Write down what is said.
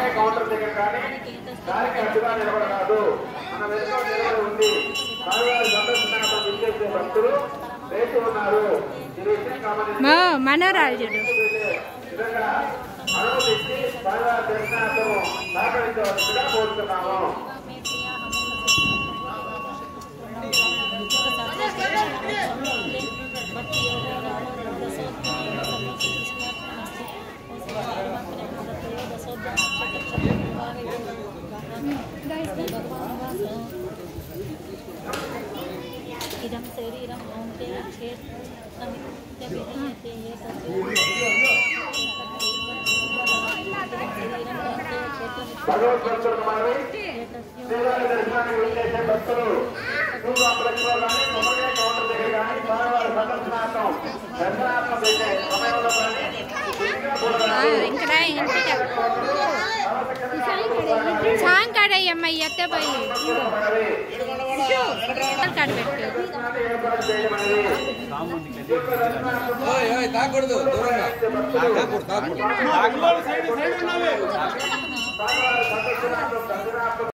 counter దగ్గర కానీ దానికి అడ్డుగా నిలబడరాదు మన వెనుక నిలబడి ఉంది స్వామివారి సందర్శనార్థం విచ్చేసే భక్తులు వేచి ఉన్నారు ఈ విషయం గమనించి మా మనోరాలు చూడు విధంగా అనుమతించి స్వామివారి దర్శనార్థం సహకరించవలసిందిగా కోరుతున్నాము ఇదం శరీరం మౌంటే క్షేత్రం విధీయతే భగవద్భక్తులకు మనవి శ్రీవారి దర్శనానికి విచ్చేసే భక్తులు టూర్ కాంప్లెక్స్ లో కానీ కొమ్మరికాయ కౌంటర్ దగ్గర కానీ స్వామివారి సందర్శనార్థం దర్శనార్థం చేసే సమయంలో కానీ కొద్దిగా కూడా ఇక్కడ ఇంటికి సాయంకాడయ్యమ్మ ఎత్తే పోయి కడబెట్టు ఏర్పాటు చేయమని ఓయ్ ఓయ్ తాకూడదు దూరంగా తాకూడదు తాకూడదు స్వామివారి సందర్శనార్థం దర్శనార్థం